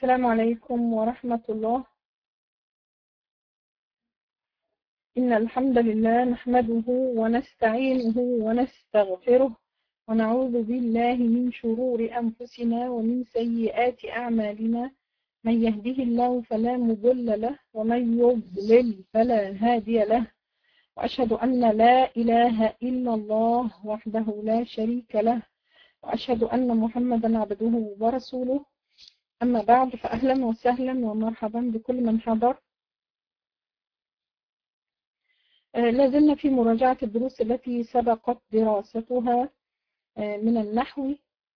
السلام عليكم ورحمة الله إن الحمد لله نحمده ونستعينه ونستغفره ونعوذ بالله من شرور أنفسنا ومن سيئات أعمالنا من يهده الله فلا مضل له ومن يضلل فلا هادي له وأشهد أن لا إله إلا الله وحده لا شريك له وأشهد أن محمدا عبده ورسوله أما بعد فأهلا وسهلا ومرحبا بكل من حضر لازلنا في مراجعة الدروس التي سبقت دراستها من النحو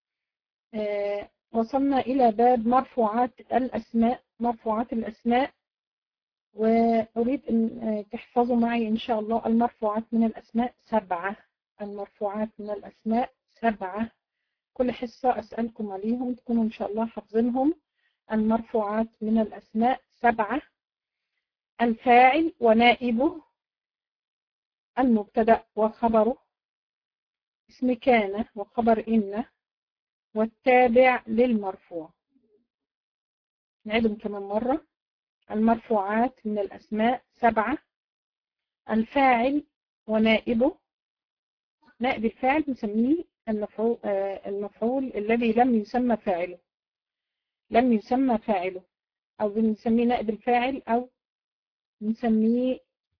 وصلنا إلى باب مرفوعات الأسماء مرفوعات الأسماء وأريد أن تحفظوا معي إن شاء الله المرفوعات من الأسماء سبعة المرفوعات من الأسماء سبعة كل حصة أسألكم عليهم تكونوا إن شاء الله حافظينهم المرفوعات من الأسماء سبعة الفاعل ونائبه المبتدأ وخبره اسم كان وخبر إن والتابع للمرفوع نعيدهم كمان مرة المرفوعات من الأسماء سبعة الفاعل ونائبه نائب الفاعل نسميه المفعول, المفعول الذي لم يسمى فاعله لم يسمى فاعله أو بنسميه نائب الفاعل أو نسميه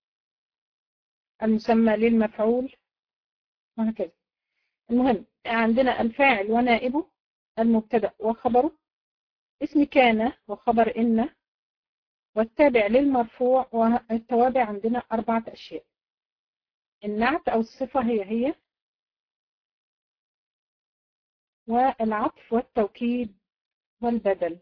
المسمى للمفعول وهكذا المهم عندنا الفاعل ونائبه المبتدأ وخبره اسم كان وخبر إن والتابع للمرفوع والتوابع عندنا أربعة أشياء النعت أو الصفة هي هي والعطف والتوكيد والبدل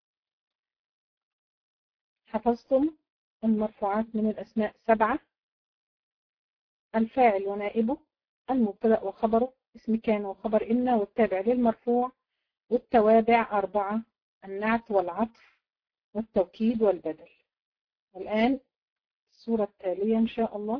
حفظتم المرفوعات من الأسماء سبعة الفاعل ونائبه المبتدأ وخبره اسم كان وخبر إن والتابع للمرفوع والتوابع أربعة النعت والعطف والتوكيد والبدل والآن الصورة التالية إن شاء الله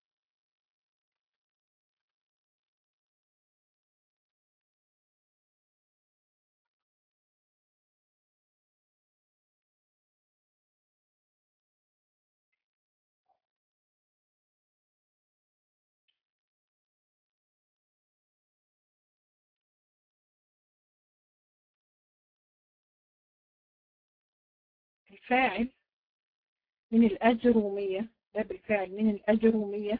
الفاعل من الأجرومية باب الفاعل من الأجرومية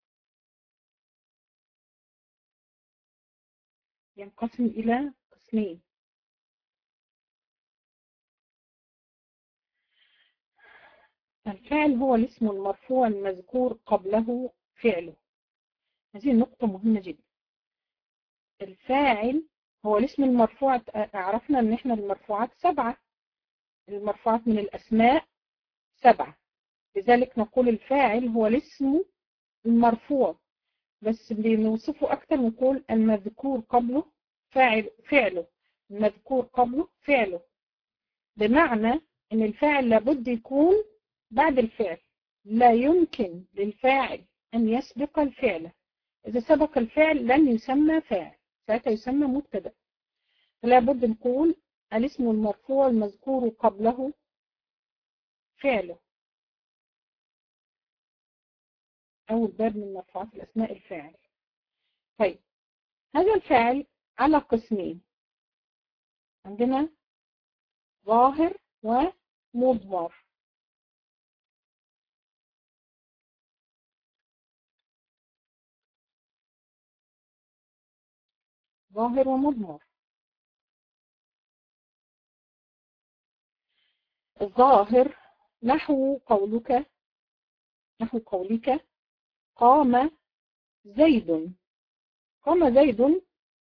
ينقسم إلى قسمين الفاعل هو الاسم المرفوع المذكور قبله فعله هذه النقطة مهمة جدا الفاعل هو الاسم المرفوع عرفنا ان احنا المرفوعات سبعة المرفوعات من الأسماء سبعة لذلك نقول الفاعل هو الاسم المرفوع بس بنوصفه أكتر نقول المذكور قبله فاعل فعله المذكور قبله فعله بمعنى أن الفاعل لابد يكون بعد الفعل لا يمكن للفاعل أن يسبق الفعل إذا سبق الفعل لن يسمى فاعل ساعتها يسمى مبتدأ فلا بد نقول الاسم المرفوع المذكور قبله فعله أول باب من مرفوعات الأسماء الفاعل طيب هذا الفاعل على قسمين عندنا ظاهر ومضمر ظاهر ومضمر الظاهر نحو قولك نحو قولك قام زيد قام زيد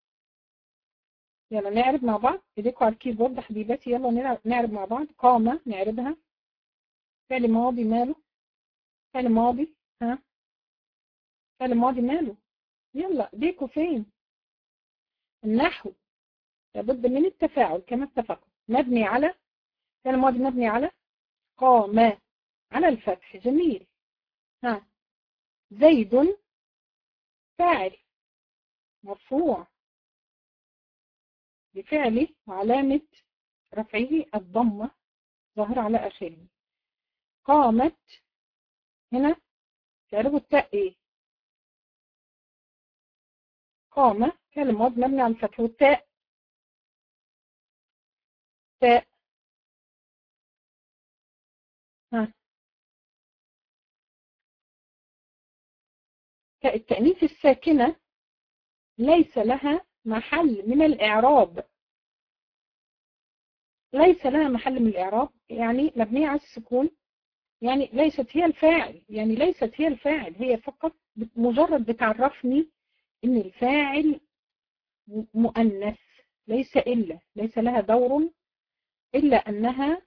يلا نعرب مع بعض ايديكم على الكيبورد حبيباتي يلا نعرب مع بعض قام نعربها فعل ماضي ماله فعل ماضي ها فعل ماضي ماله يلا ايديكم فين النحو لابد من التفاعل كما اتفقنا مبني على فعل الماضي مبني على قام على الفتح جميل ها زيد فاعل مرفوع بفعله وعلامة رفعه الضمة ظاهرة على آخره قامت هنا تعرفوا التاء ايه قام فعل ماض مبني على الفتح والتاء تاء ها تاء التأنيث الساكنة ليس لها محل من الإعراب ليس لها محل من الإعراب يعني مبنية على السكون يعني ليست هي الفاعل يعني ليست هي الفاعل هي فقط مجرد بتعرفني ان الفاعل مؤنث ليس إلا ليس لها دور إلا أنها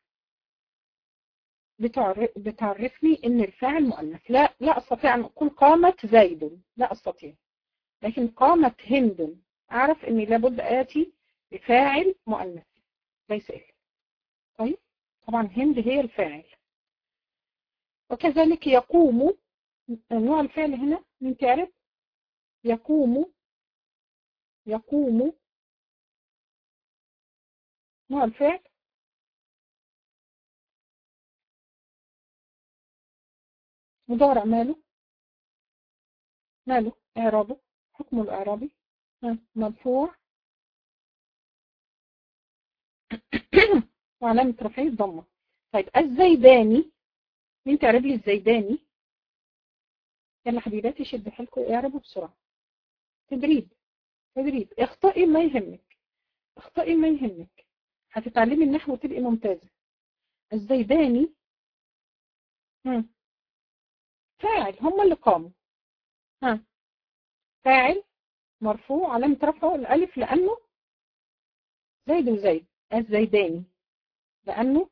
بتعرفني ان الفاعل مؤنث لا لا استطيع ان اقول قامت زيد لا استطيع لكن قامت هند اعرف اني لابد اتي بفاعل مؤنث ليس إلا طيب طبعا هند هي الفاعل وكذلك يقوم نوع الفعل هنا من تعرف يقوم يقوم نوع الفعل مضارع ماله ماله اعرابه حكم الاعرابي مرفوع وعلامة رفعه الضمة طيب الزيداني مين تعرف لي الزيداني يلا حبيباتي شد حيلكم اعربوا بسرعة تدريب تدريب اخطئي ما يهمك اخطئي ما يهمك هتتعلمي النحو وتبقي ممتازة الزيداني هم. فاعل هم اللي قاموا ها فاعل مرفوع علامة رفعه الألف لأنه زيد وزيد الزيداني لأنه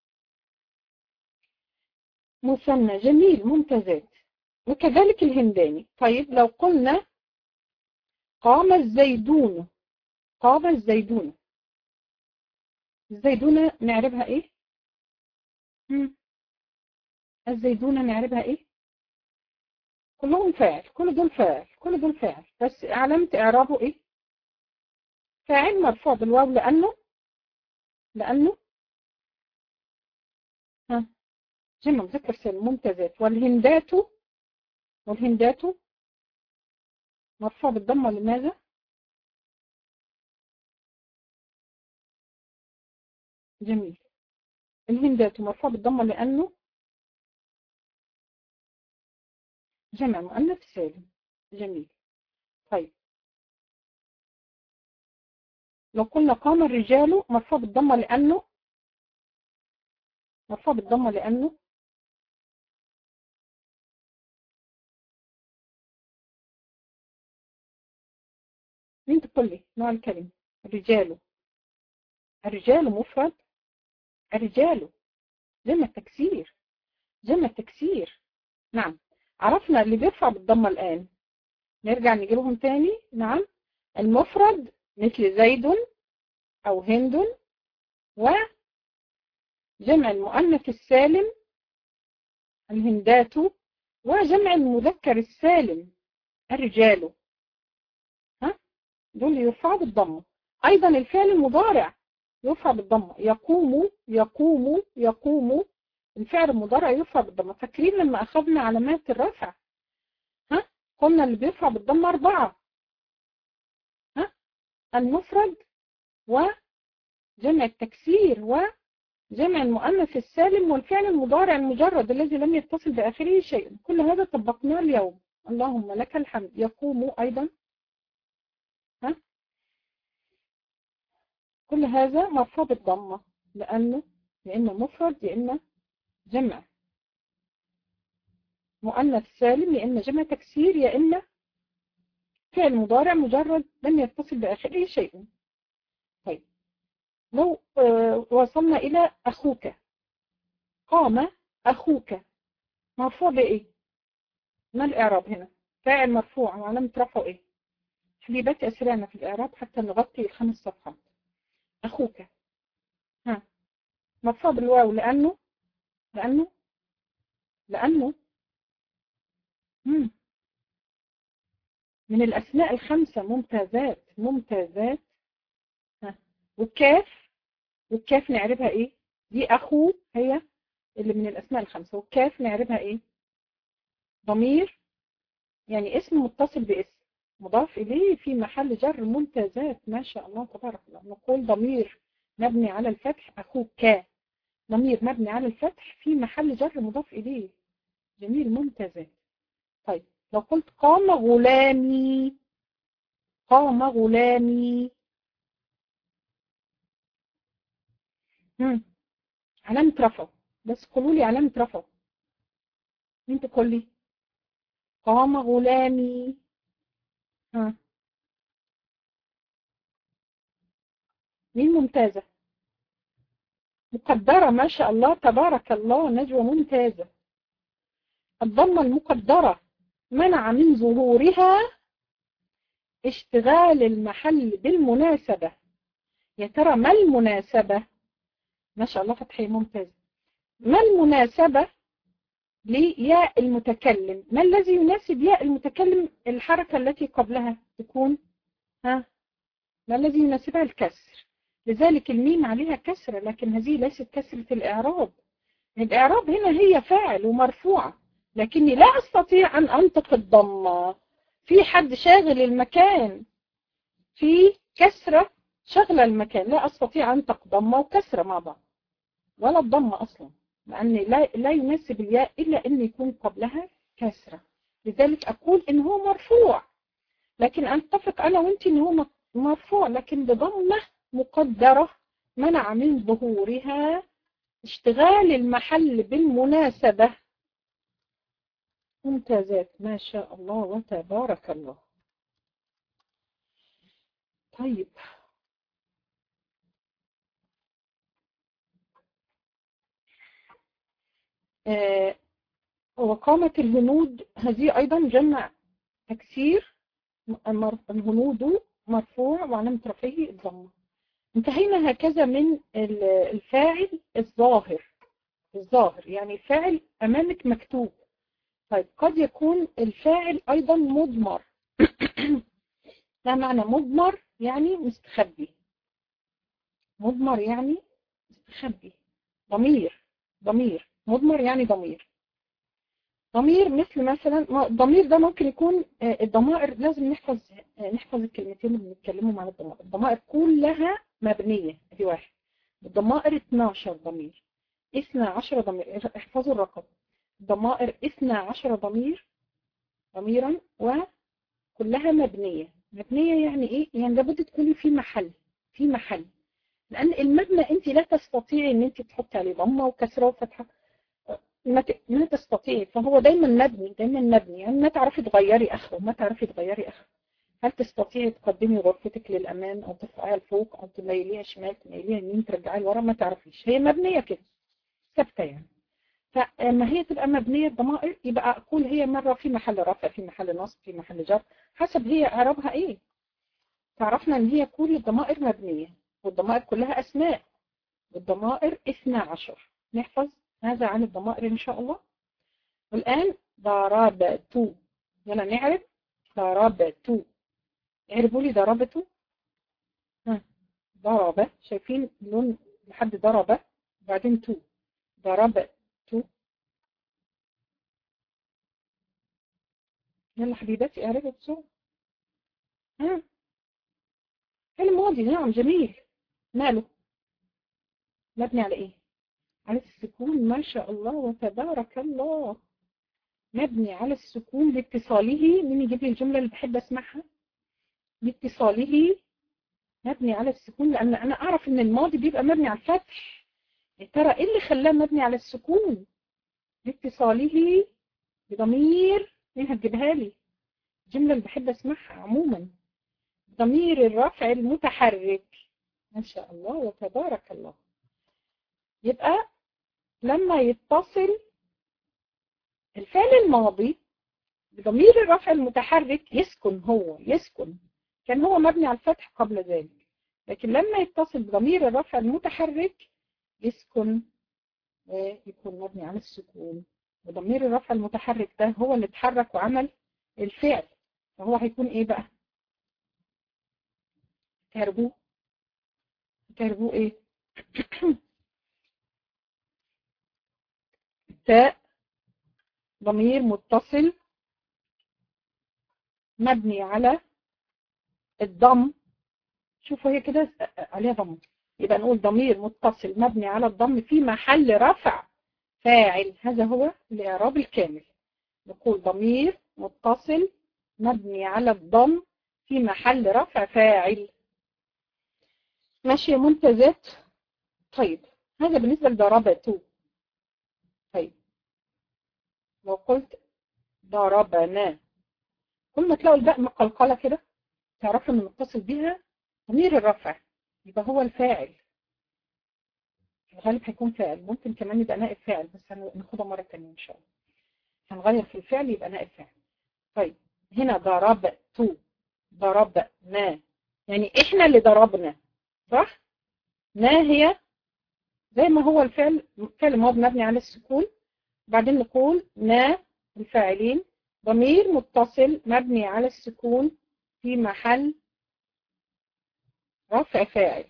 مثنى جميل ممتازات وكذلك الهنداني طيب لو قلنا قام الزيدون قام الزيدون الزيدونة نعربها ايه هم. الزيدونة نعربها ايه كلهم فاعل كل دول فاعل كل دول فاعل بس علامة اعرابه ايه فاعل مرفوع بالواو لانه لانه ها جمع مذكر سالم ممتازات والهندات والهندات مرفوع بالضمة لماذا جميل الهندات مرفوع بالضمة لأنه جمع مؤنث سالم جميل طيب لو قلنا قام الرجال مرفوع بالضمة لأنه مرفوع بالضمة لأنه مين تقول لي نوع الكلمة الرجال الرجال مفرد الرجال جمع تكسير جمع تكسير نعم عرفنا اللي بيرفع بالضمة الآن نرجع نجيبهم تاني نعم المفرد مثل زيد أو هند وجمع المؤنث السالم الهندات وجمع المذكر السالم الرجال ها دول يرفعوا بالضمة أيضا الفعل المضارع يرفع بالضمة يقوم يقوم يقوم الفعل المضارع يرفع بالضمة فاكرين لما أخذنا علامات الرفع ها قلنا اللي بيرفع بالضمة أربعة ها المفرد وجمع التكسير وجمع المؤنث السالم والفعل المضارع المجرد الذي لم يتصل بآخره شيء كل هذا طبقناه اليوم اللهم لك الحمد يقوم أيضا ها كل هذا مرفوع بالضمة لأنه يا إما مفرد يا إما جمع مؤنث سالم يا إما جمع تكسير يا إما فعل مضارع مجرد لم يتصل بآخره شيء طيب لو وصلنا إلى أخوك قام أخوك مرفوع بإيه ما الإعراب هنا فاعل مرفوع وعلامة رفعه إيه حبيباتي أسرعنا في الإعراب حتى نغطي الخمس صفحات أخوك ها مرفوع بالواو لأنه لأنه لأنه مم. من الأسماء الخمسة ممتازات ممتازات ها والكاف والكاف نعربها ايه دي اخو هي اللي من الاسماء الخمسه والكاف نعربها ايه ضمير يعني اسم متصل باسم مضاف اليه في محل جر ممتازات ما شاء الله تبارك الله نقول ضمير مبني على الفتح اخوك ضمير مبني على الفتح في محل جر مضاف اليه جميل ممتازات طيب لو قلت قام غلامي قام غلامي هم. علامة رفع بس قولوا لي علامة رفع مين تقول لي قام غلامي ها مين ممتازة مقدرة ما شاء الله تبارك الله نجوى ممتازة الضمة المقدرة منع من ظهورها اشتغال المحل بالمناسبة يا ترى ما المناسبة ما شاء الله فتحية ممتازة ما المناسبة لياء المتكلم ما الذي يناسب ياء المتكلم الحركة التي قبلها تكون ها ما الذي يناسبها الكسر لذلك الميم عليها كسرة لكن هذه ليست كسرة الإعراب الإعراب هنا هي فاعل ومرفوعة لكني لا أستطيع أن أنطق الضمة في حد شاغل المكان في كسرة شغل المكان لا أستطيع أن أنطق ضمة وكسرة مع بعض ولا الضمة أصلا لأن لا, لا يناسب الياء إلا أن يكون قبلها كسرة لذلك أقول إن هو مرفوع لكن أتفق أنا وأنت إن هو مرفوع لكن بضمة مقدرة منع من ظهورها اشتغال المحل بالمناسبة ممتازات ما شاء الله وتبارك الله طيب آه وقامة الهنود هذه أيضا جمع تكسير الهنود مرفوع وعلامة رفعه الضمة انتهينا هكذا من الفاعل الظاهر الظاهر يعني الفاعل أمامك مكتوب طيب قد يكون الفاعل أيضا مضمر ده معنى مضمر يعني مستخبي مضمر يعني مستخبي ضمير ضمير مضمر يعني ضمير ضمير مثل مثلا الضمير ده ممكن يكون الضمائر لازم نحفظ نحفظ الكلمتين اللي بنتكلمهم عن الضمائر الضمائر كلها مبنية دي واحد الضمائر 12 ضمير 12 ضمير احفظوا الرقم ضمائر 12 ضمير ضميرا وكلها مبنية مبنية يعني ايه يعني لابد تكوني في محل في محل لان المبنى انت لا تستطيعي ان انت تحطي عليه ضمه وكسره وفتحه ما ما تستطيعي فهو دايما مبني دايما مبني يعني ما تعرفي تغيري اخره ما تعرفي تغيري اخره هل تستطيعي تقدمي غرفتك للامام او ترفعيها لفوق او تميليها شمال تميليها يمين ترجعيها لورا ما تعرفيش هي مبنيه كده ثابته يعني فلما هي تبقى مبنيه بضمائر يبقى اقول هي مره في محل رفع في محل نصب في محل جر حسب هي اعرابها ايه تعرفنا ان هي كل الضمائر مبنيه والضمائر كلها اسماء والضمائر 12 نحفظ هذا عن الضمائر إن شاء الله والآن ضربت يلا نعرف ضربت اعرفوا لي ضربت ها ضرب شايفين لون لحد ضرب وبعدين تو ضربت يلا حبيباتي اعرفوا بسرعة ها الماضي نعم جميل ماله مبني على ايه على السكون ما شاء الله وتبارك الله مبني على السكون لاتصاله مين يجيب لي الجملة اللي بحب اسمعها لاتصاله مبني على السكون لان انا اعرف ان الماضي بيبقى مبني على الفتح يا ترى ايه اللي خلاه مبني على السكون لاتصاله بضمير مين هتجيبها لي الجملة اللي بحب اسمعها عموما ضمير الرفع المتحرك ما شاء الله وتبارك الله يبقى لما يتصل الفعل الماضي بضمير الرفع المتحرك يسكن هو يسكن كان هو مبني على الفتح قبل ذلك لكن لما يتصل بضمير الرفع المتحرك يسكن ويكون مبني على السكون وضمير الرفع المتحرك ده هو اللي اتحرك وعمل الفعل فهو هيكون ايه بقى تربوه تربوه ايه تاء ضمير متصل مبني على الضم شوفوا هي كده عليها ضم يبقى نقول ضمير متصل مبني على الضم في محل رفع فاعل هذا هو الإعراب الكامل نقول ضمير متصل مبني على الضم في محل رفع فاعل ماشي ممتازات طيب هذا بالنسبة لضربته طيب لو قلت ضربنا كل ما تلاقوا الباء مقلقلة كده تعرفوا ان متصل بيها ضمير الرفع يبقى هو الفاعل الغالب هيكون فاعل ممكن كمان يبقى نائب فاعل بس هناخدها مرة تانية ان شاء الله هنغير في الفعل يبقى نائب فاعل طيب هنا ضربت ضربنا يعني احنا اللي ضربنا صح ما هي زي ما هو الفعل فعل ماضي مبني على السكون بعدين نقول ما الفاعلين ضمير متصل مبني على السكون في محل رفع فاعل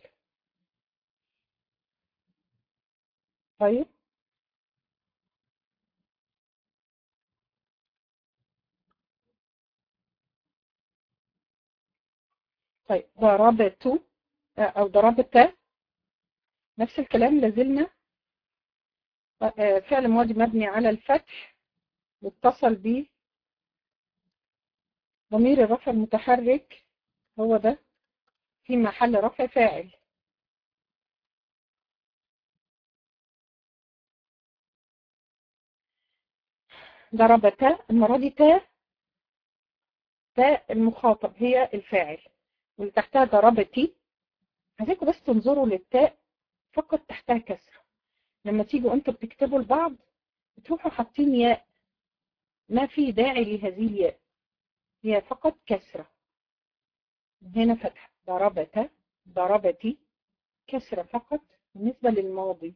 طيب طيب ضربت أو ضربت نفس الكلام لازلنا فعل ماضي مبني على الفتح متصل به ضمير الرفع المتحرك هو ده في محل رفع فاعل ضربتا المرة دي تاء تاء المخاطب هي الفاعل واللي تحتها ضربتي عايزاكم بس تنظروا للتاء فقط تحتها كسرة لما تيجوا انتوا بتكتبوا لبعض بتروحوا حاطين ياء ما في داعي لهذه الياء هي فقط كسرة هنا فتح ضربت ضربتي كسرة فقط بالنسبة للماضي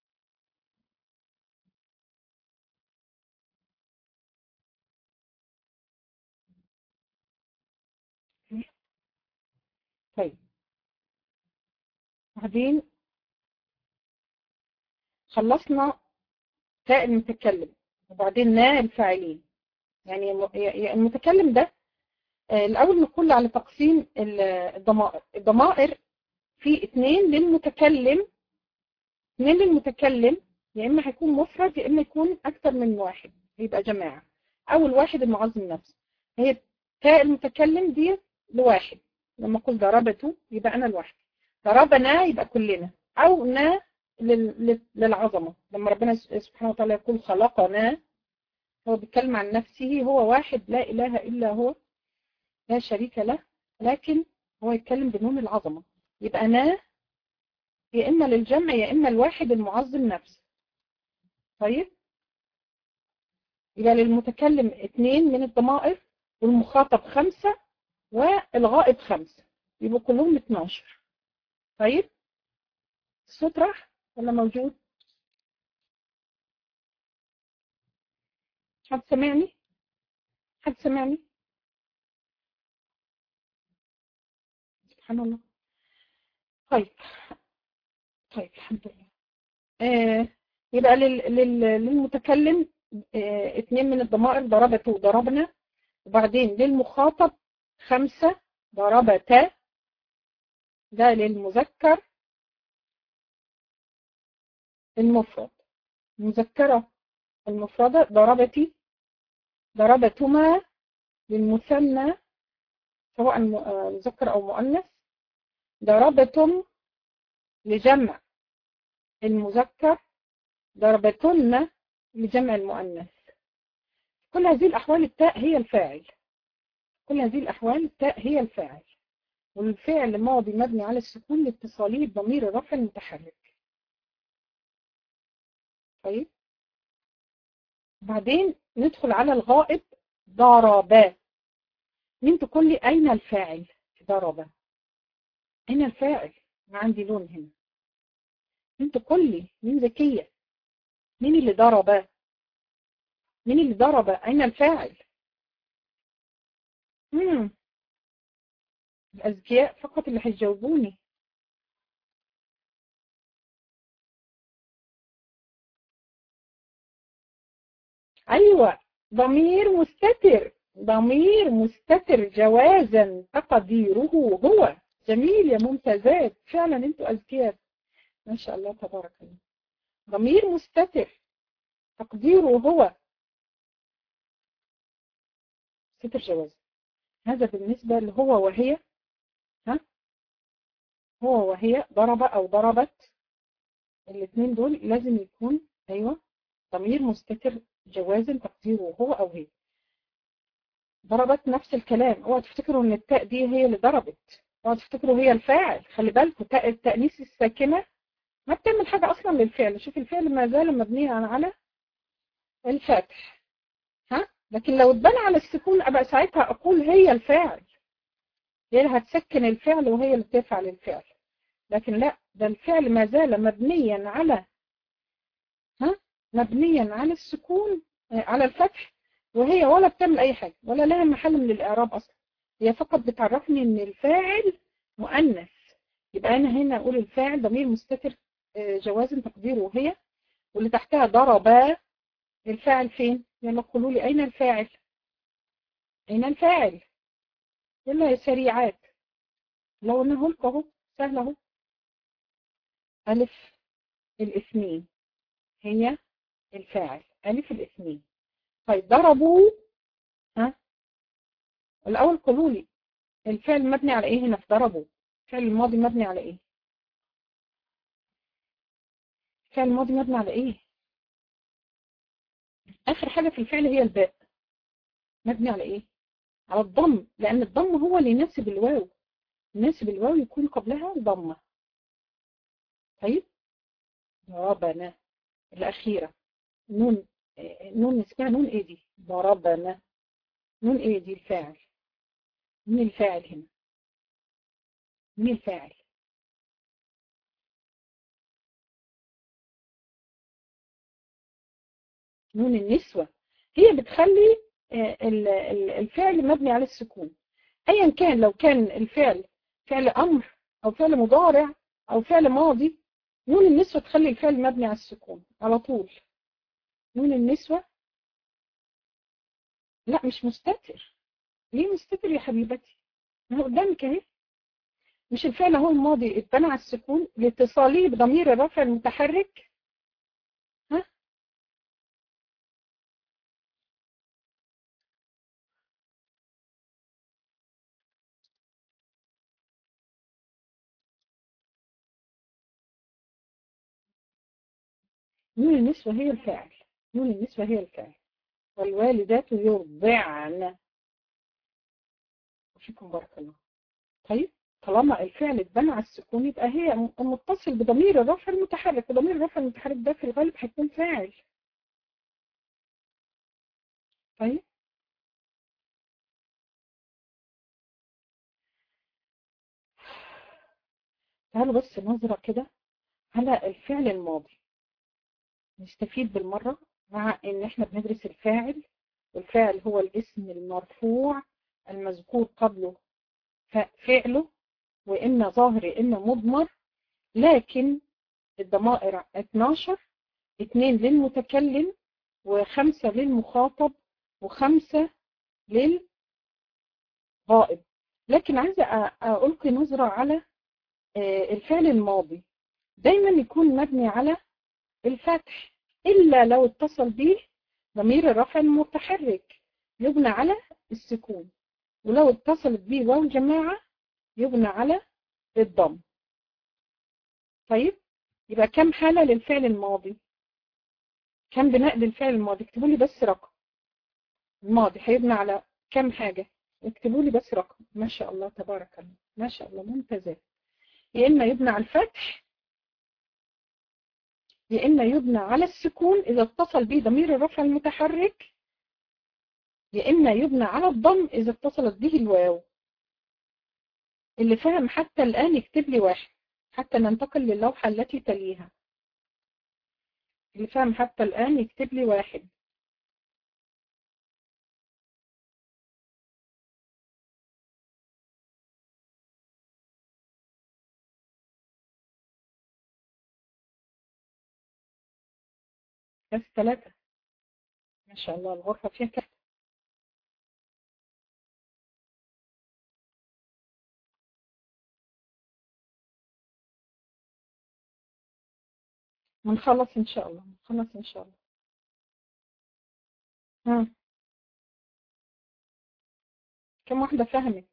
طيب بعدين خلصنا تاء المتكلم وبعدين نا الفاعلين يعني المتكلم ده الأول نقول على تقسيم الضمائر الضمائر في اثنين للمتكلم اثنين للمتكلم يا إما هيكون مفرد يا إما يكون أكثر من واحد يبقى جماعة أول واحد المعظم نفسه هي تاء المتكلم دي لواحد لما أقول ضربته يبقى أنا لوحدي ضربنا يبقى كلنا أو نا للعظمة لما ربنا سبحانه وتعالى يقول خلقنا هو بيتكلم عن نفسه هو واحد لا إله إلا هو لا شريك له لكن هو يتكلم بنون العظمة يبقى أنا يا إما للجمع يا إما الواحد المعظم نفسه طيب يبقى للمتكلم اثنين من الضمائر والمخاطب خمسة والغائب خمسة يبقوا كلهم 12 طيب الصوت راح ولا موجود حد سمعني حد سمعني سبحان الله طيب طيب الحمد لله آه يبقى لل... لل... للمتكلم آه اثنين من الضمائر ضربته وضربنا وبعدين للمخاطب خمسة ضربتا ده للمذكر المفرد مذكرة المفردة ضربتي ضربتما للمثنى سواء مذكر أو مؤنث ضربتم لجمع المذكر ضربتن لجمع المؤنث كل هذه الأحوال التاء هي الفاعل كل هذه الأحوال التاء هي الفاعل والفعل ماضي مبني على السكون لاتصاله بضمير الرفع المتحرك طيب بعدين ندخل على الغائب ضربا مين تقول لي أين الفاعل ضرب أين الفاعل ما عندي لون هنا مين تقول لي مين ذكية مين اللي ضرب مين اللي ضرب أين الفاعل مم. الأذكياء فقط اللي هيجاوبوني أيوة ضمير مستتر ضمير مستتر جوازا تقديره هو جميل يا ممتازات فعلا انتوا أذكياء ما شاء الله تبارك الله ضمير مستتر تقديره هو ستر جواز هذا بالنسبة لهو وهي ها هو وهي ضرب أو ضربت الاثنين دول لازم يكون أيوة ضمير مستتر جوازا تقديره هو أو هي ضربت نفس الكلام اوعى تفتكروا ان التاء دي هي اللي ضربت اوعى تفتكروا هي الفاعل خلي بالكم تاء التأنيث الساكنة ما بتعمل حاجة أصلا للفعل شوف الفعل ما زال مبنيا على الفتح ها لكن لو اتبنى على السكون أبقى ساعتها أقول هي الفاعل هي اللي هتسكن الفعل وهي اللي تفعل الفعل لكن لا ده الفعل ما زال مبنيا على ها مبنيا على السكون على الفتح وهي ولا بتعمل أي حاجة ولا لها محل من الإعراب أصلا هي فقط بتعرفني إن الفاعل مؤنث يبقى أنا هنا أقول الفاعل ضمير مستتر جوازا تقديره هي واللي تحتها ضرب الفاعل فين يلا قولوا لي أين الفاعل أين الفاعل يلا يا سريعات لو قلناه لكم اهو سهل اهو ألف الاثنين هي الفاعل ألف الاثنين طيب ضربوا ها الأول قولوا لي الفعل مبني على إيه هنا في ضربوا الفعل الماضي مبني على إيه الفعل الماضي مبني على إيه آخر حاجة في الفعل هي الباء مبني على إيه على الضم لأن الضم هو اللي يناسب الواو يناسب الواو يكون قبلها ضمة طيب ضربنا الأخيرة نون نون اسمها نون ايه دي ضربنا نون ايه دي الفاعل مين الفاعل هنا مين الفاعل نون النسوة هي بتخلي الفعل مبني على السكون ايا كان لو كان الفعل فعل امر او فعل مضارع او فعل ماضي نون النسوة تخلي الفعل مبني على السكون على طول نون النسوة لا مش مستتر ليه مستتر يا حبيبتي ما هو قدامك اهي مش الفعل هو الماضي اتبنى على السكون لاتصاله بضمير الرفع المتحرك ها نون النسوة هي الفاعل نون النسوة هي الفاعل والوالدات يرضعن وفيكم بارك الله طيب طالما الفعل اتبنى على السكون يبقى هي متصل بضمير الرفع المتحرك وضمير الرفع المتحرك ده في الغالب هيكون فاعل طيب تعالوا بس نظرة كده على الفعل الماضي نستفيد بالمرة مع ان احنا بندرس الفاعل والفاعل هو الاسم المرفوع المذكور قبله فعله واما ظاهر اما مضمر لكن الضمائر 12 اثنين للمتكلم وخمسة للمخاطب وخمسة للغائب لكن عايزة ألقي نظرة على الفعل الماضي دايما يكون مبني على الفتح إلا لو اتصل به ضمير الرفع المتحرك يبنى على السكون ولو اتصلت به واو الجماعة يبنى على الضم طيب يبقى كم حالة للفعل الماضي كم بناء للفعل الماضي اكتبوا لي بس رقم الماضي هيبنى على كم حاجة اكتبوا لي بس رقم ما شاء الله تبارك الله ما شاء الله ممتازات يا إما يبنى على الفتح يا إما يبنى على السكون إذا اتصل به ضمير الرفع المتحرك يا إما يبنى على الضم إذا اتصلت به الواو اللي فهم حتى الآن يكتب لي واحد حتى ننتقل للوحة التي تليها اللي فهم حتى الآن يكتب لي واحد بس ثلاثة ما شاء الله الغرفة فيها كده ونخلص إن شاء الله نخلص إن شاء الله ها كم واحدة فهمت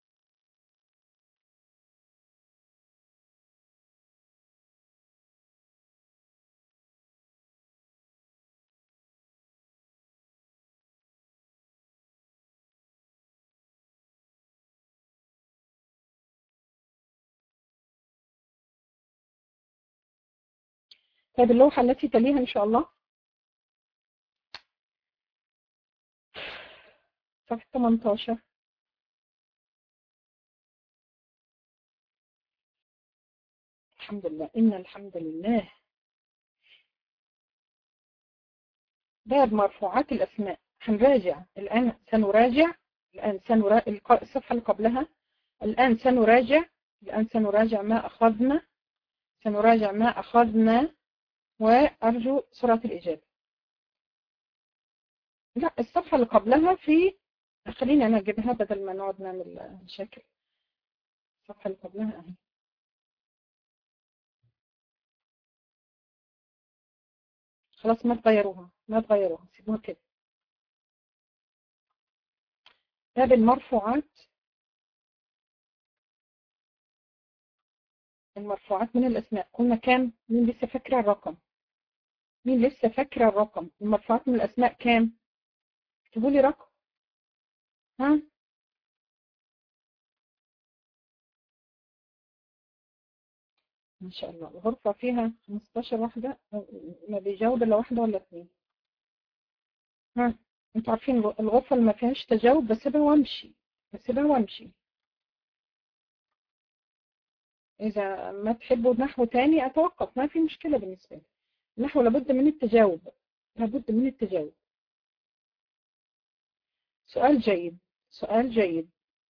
طيب اللوحة التي تليها إن شاء الله صفحة 18 الحمد لله إن الحمد لله باب مرفوعات الأسماء هنراجع الآن سنراجع الآن سنرا... الصفحة اللي قبلها الآن سنراجع الآن سنراجع ما أخذنا سنراجع ما أخذنا وأرجو سرعة الإجابة لا الصفحة اللي قبلها في خليني أنا أجيبها بدل ما نقعد نعمل مشاكل الصفحة اللي قبلها أهي خلاص ما تغيروها ما تغيروها سيبوها كده باب المرفوعات المرفوعات من الأسماء قلنا كام مين لسه فاكرة الرقم مين لسه فاكرة الرقم المرفوعات من الأسماء كام اكتبوا لي رقم ها ما شاء الله الغرفة فيها 15 واحدة ما بيجاوب إلا واحدة ولا اثنين ها انتوا عارفين الغرفة اللي ما فيهاش تجاوب بسيبها وامشي بسيبها وامشي إذا ما تحبوا نحو تاني أتوقف ما في مشكلة بالنسبة لي النحو لابد من التجاوب لابد من التجاوب سؤال جيد سؤال جيد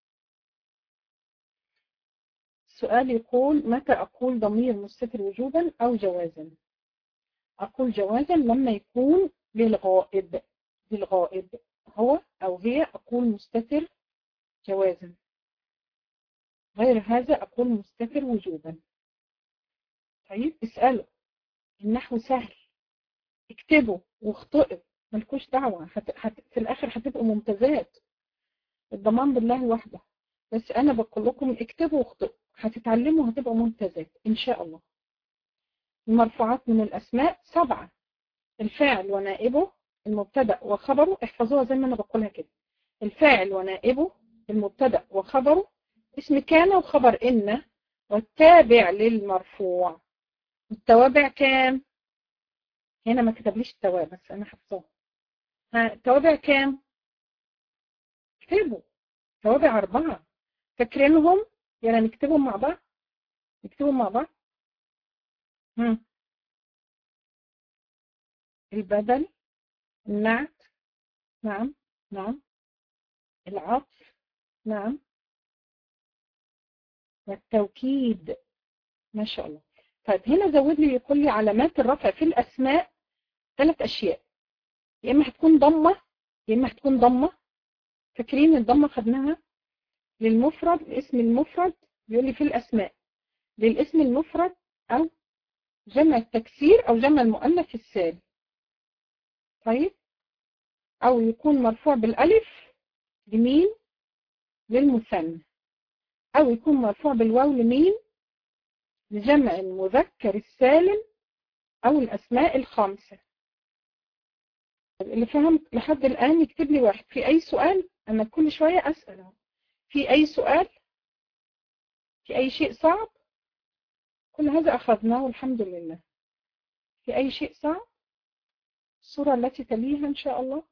السؤال يقول متى أقول ضمير مستتر وجوبا أو جوازا أقول جوازا لما يكون للغائب للغائب هو أو هي أقول مستتر جوازا غير هذا أقول مستتر وجوبا طيب اسأله النحو سهل اكتبوا واخطئوا ملكوش دعوة هت... هت... في الآخر هتبقوا ممتازات الضمان بالله وحده بس أنا بقول لكم اكتبوا واخطئوا هتتعلموا هتبقوا ممتازات إن شاء الله المرفوعات من الأسماء سبعة الفاعل ونائبه المبتدأ وخبره احفظوها زي ما أنا بقولها كده الفاعل ونائبه المبتدأ وخبره اسم كان وخبر إن والتابع للمرفوع التوابع كام هنا ما كتبليش التوابع بس أنا حفظها ها التوابع كام اكتبوا توابع أربعة فاكرينهم يلا نكتبهم مع بعض نكتبهم مع بعض هم. البدل النعت نعم نعم العطف نعم والتوكيد ما شاء الله طيب هنا زود لي يقول لي علامات الرفع في الأسماء ثلاث أشياء يا إما هتكون ضمة يا إما هتكون ضمة فاكرين الضمة خدناها للمفرد الاسم المفرد بيقول لي في الأسماء للاسم المفرد أو جمع التكسير أو جمع المؤنث السالم طيب أو يكون مرفوع بالألف لمين للمثنى أو يكون مرفوع بالواو لمين لجمع المذكر السالم أو الأسماء الخمسة اللي فهم لحد الآن يكتب لي واحد في أي سؤال أنا كل شوية أسأل في أي سؤال في أي شيء صعب كل هذا أخذناه والحمد لله في أي شيء صعب الصورة التي تليها إن شاء الله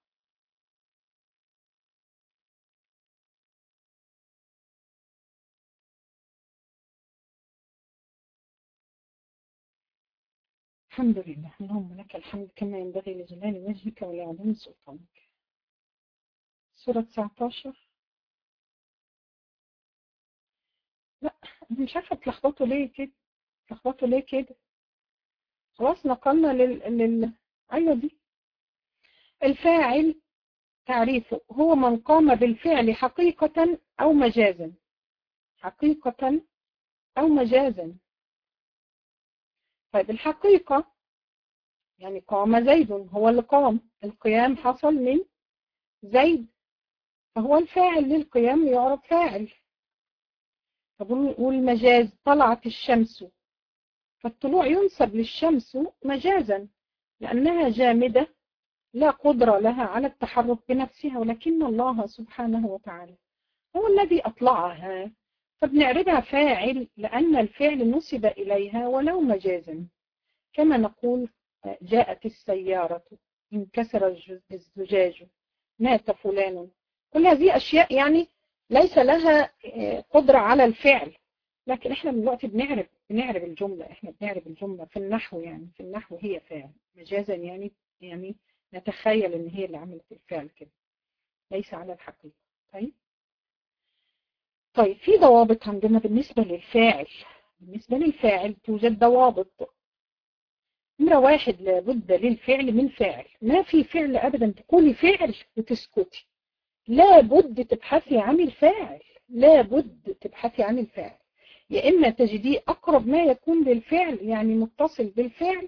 الحمد لله اللهم لك الحمد كما ينبغي لجلال وجهك ولعظيم سلطانك سورة 19 لا مش عارفة تلخبطوا ليه كده تلخبطوا ليه كده خلاص نقلنا لل... لل... أيوة دي الفاعل تعريفه هو من قام بالفعل حقيقة أو مجازا حقيقة أو مجازا طيب الحقيقة يعني قام زيد هو اللي قام القيام حصل من زيد فهو الفاعل للقيام يعرف فاعل طب والمجاز طلعت الشمس فالطلوع ينسب للشمس مجازا لأنها جامدة لا قدرة لها على التحرك بنفسها ولكن الله سبحانه وتعالى هو الذي أطلعها فبنعربها فاعل لأن الفعل نسب إليها ولو مجازا كما نقول جاءت السيارة انكسر الزجاج مات فلان كل هذه أشياء يعني ليس لها قدرة على الفعل لكن احنا من الوقت بنعرف بنعرف الجملة احنا بنعرف الجملة في النحو يعني في النحو هي فاعل مجازا يعني يعني نتخيل ان هي اللي عملت الفعل كده ليس على الحقيقة طيب طيب في ضوابط عندنا بالنسبة للفاعل بالنسبة للفاعل توجد ضوابط نمرة واحد لابد للفعل من فاعل ما في فعل أبدا تقولي فعل وتسكتي لابد تبحثي عن الفاعل لابد تبحثي عن الفاعل يا إما تجديه أقرب ما يكون للفعل يعني متصل بالفعل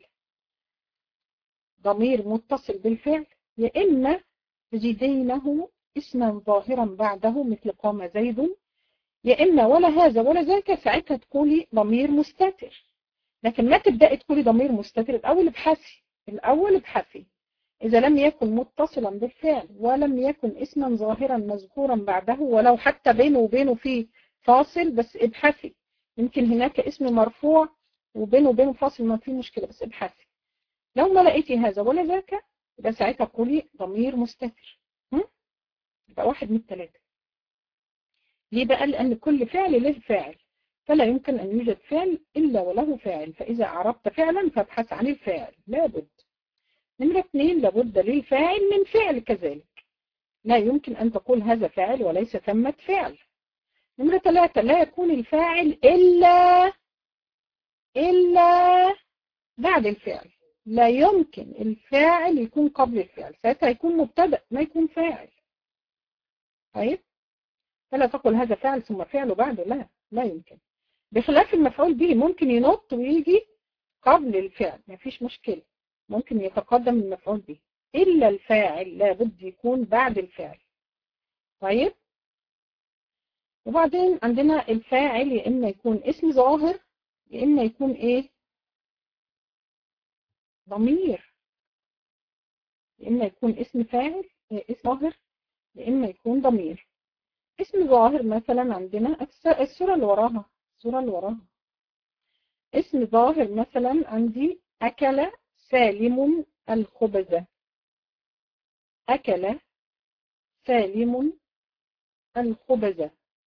ضمير متصل بالفعل يا إما تجدينه اسما ظاهرا بعده مثل قام زيد يا إما ولا هذا ولا ذاك ساعتها تقولي ضمير مستتر لكن ما تبدأي تقولي ضمير مستتر الأول ابحثي الأول ابحثي إذا لم يكن متصلا بالفعل ولم يكن اسما ظاهرا مذكورا بعده ولو حتى بينه وبينه في فاصل بس ابحثي يمكن هناك اسم مرفوع وبينه وبينه فاصل ما في مشكلة بس ابحثي لو ما لقيتي هذا ولا ذاك يبقى ساعتها قولي ضمير مستتر يبقى واحد من الثلاثة ليه بقى لأن كل فعل له فاعل فلا يمكن أن يوجد فعل إلا وله فاعل فإذا أعربت فعلا فابحث عن الفاعل لابد نمرة اثنين لابد للفاعل من فعل كذلك لا يمكن أن تقول هذا فاعل وليس ثمة فعل نمرة ثلاثة لا يكون الفاعل إلا إلا بعد الفعل لا يمكن الفاعل يكون قبل الفعل ساعتها يكون مبتدأ ما يكون فاعل طيب فلا تقل هذا فعل ثم فعل بعده لا لا يمكن بخلاف المفعول به ممكن ينط ويجي قبل الفعل ما فيش مشكلة ممكن يتقدم المفعول به إلا الفاعل لابد يكون بعد الفعل طيب وبعدين عندنا الفاعل يا إما يكون اسم ظاهر يا إما يكون إيه ضمير يا إما يكون اسم فاعل اسم ظاهر يا إما يكون ضمير اسم ظاهر مثلا عندنا الصورة اللي وراها الصورة اللي وراها اسم ظاهر مثلا عندي أكل سالم الخبز أكل سالم الخبز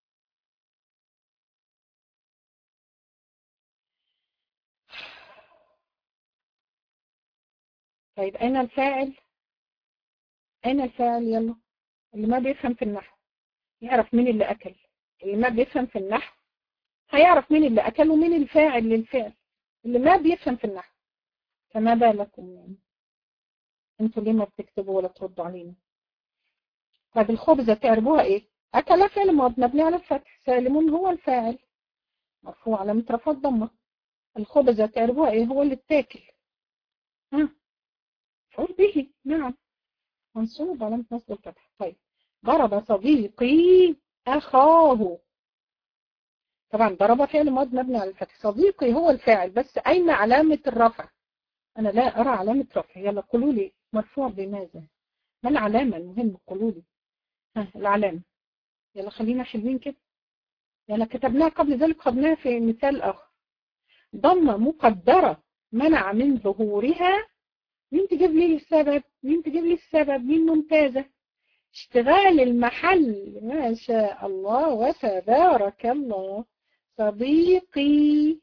طيب أين الفاعل أين الفاعل يلا اللي ما بيفهم في النحو يعرف مين اللي أكل اللي ما بيفهم في النحو هيعرف مين اللي أكل ومين الفاعل للفعل اللي ما بيفهم في النحو فما بالكم يعني انتوا ليه ما بتكتبوا ولا تردوا علينا طيب الخبزة تعرفوها ايه أكل فعل مبني على الفتح سالم هو الفاعل مرفوع علامة رفع الضمة الخبزة تعرفوها ايه هو اللي اتاكل ها مفعول به نعم منصوب علامة نصب الفتح طيب ضرب صديقي أخاه طبعا ضرب فعل ماض مبني على الفتح صديقي هو الفاعل بس أين علامة الرفع أنا لا أرى علامة رفع يلا قولوا لي مرفوع بماذا ما العلامة المهم قولوا لي ها العلامة يلا خلينا حلوين كده يلا كتبناها قبل ذلك خدناها في مثال آخر ضمة مقدرة منع من ظهورها مين تجيب لي السبب مين تجيب لي السبب مين ممتازة اشتغال المحل ما شاء الله وتبارك الله صديقي